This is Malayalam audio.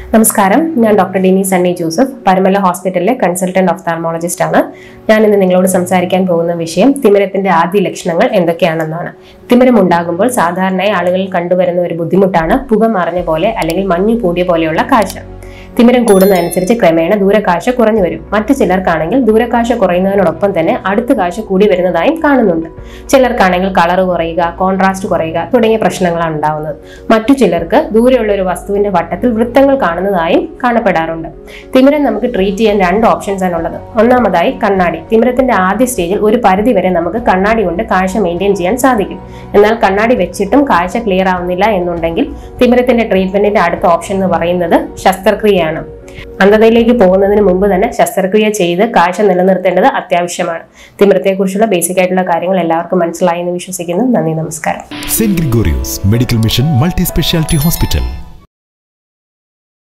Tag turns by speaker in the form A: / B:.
A: നമസ്കാരം ഞാൻ doctor Dini Sunny Joseph Paramala ഹോസ്പിറ്റലിലെ കൺസൾട്ടന്റ് ഒഫ്താൽമോളജിസ്റ്റ് ആണ് ഞാൻ ഇന്ന് നിങ്ങളോട് സംസാരിക്കാൻ പോകുന്ന വിഷയം തിമിരത്തിന്റെ ആദ്യ ലക്ഷണങ്ങൾ എന്തൊക്കെയാണെന്നാണ് തിമിരം ഉണ്ടാകുമ്പോൾ സാധാരണയായി ആളുകളിൽ കണ്ടുവരുന്ന ഒരു ബുദ്ധിമുട്ടാണ് പുക മറഞ്ഞ പോലെ അല്ലെങ്കിൽ മഞ്ഞ് കൂടിയ പോലെയുള്ള കാഴ്ച തിമിരം കൂടുന്നതനുസരിച്ച് ക്രമേണ ദൂരക്കാഴ്ച കുറഞ്ഞു വരും മറ്റു ചിലർക്കാണെങ്കിൽ ദൂരക്കാഴ്ച കുറയുന്നതിനോടൊപ്പം തന്നെ അടുത്ത കാഴ്ച കൂടി വരുന്നതായും കാണുന്നുണ്ട് ചിലർക്കാണെങ്കിൽ കളർ കുറയുക കോൺട്രാസ്റ്റ് കുറയുക തുടങ്ങിയ പ്രശ്നങ്ങളാണ് ഉണ്ടാവുന്നത് മറ്റു ചിലർക്ക് ദൂരെയുള്ള ഒരു വസ്തുവിന്റെ വട്ടത്തിൽ വൃത്തങ്ങൾ കാണുന്നതായും കാണപ്പെടാറുണ്ട് തിമിരം നമുക്ക് ട്രീറ്റ് ചെയ്യാൻ രണ്ട് ഓപ്ഷൻസ് ആണ് ഉള്ളത് ഒന്നാമതായി കണ്ണാടി തിമിരത്തിന്റെ ആദ്യ സ്റ്റേജിൽ ഒരു പരിധി വരെ നമുക്ക് കണ്ണാടി കൊണ്ട് കാഴ്ച മെയിൻറ്റെയിൻ ചെയ്യാൻ സാധിക്കും എന്നാൽ കണ്ണാടി വെച്ചിട്ടും കാഴ്ച ക്ലിയർ ആവുന്നില്ല എന്നുണ്ടെങ്കിൽ തിമിരത്തിന്റെ ട്രീറ്റ്മെന്റിന്റെ അടുത്ത ഓപ്ഷൻ എന്ന് പറയുന്നത് ശസ്ത്രക്രിയയാണ് അന്ധതയിലേക്ക് പോകുന്നതിന് മുമ്പ് തന്നെ ശസ്ത്രക്രിയ ചെയ്ത് കാഴ്ച നിലനിർത്തേണ്ടത് അത്യാവശ്യമാണ് തിമിരത്തെക്കുറിച്ചുള്ള ബേസിക് ആയിട്ടുള്ള കാര്യങ്ങൾ എല്ലാവർക്കും മനസ്സിലായി എന്ന് വിശ്വസിക്കുന്നു നന്ദി നമസ്കാരം
B: saint Gregorios medical mission multi speciality hospital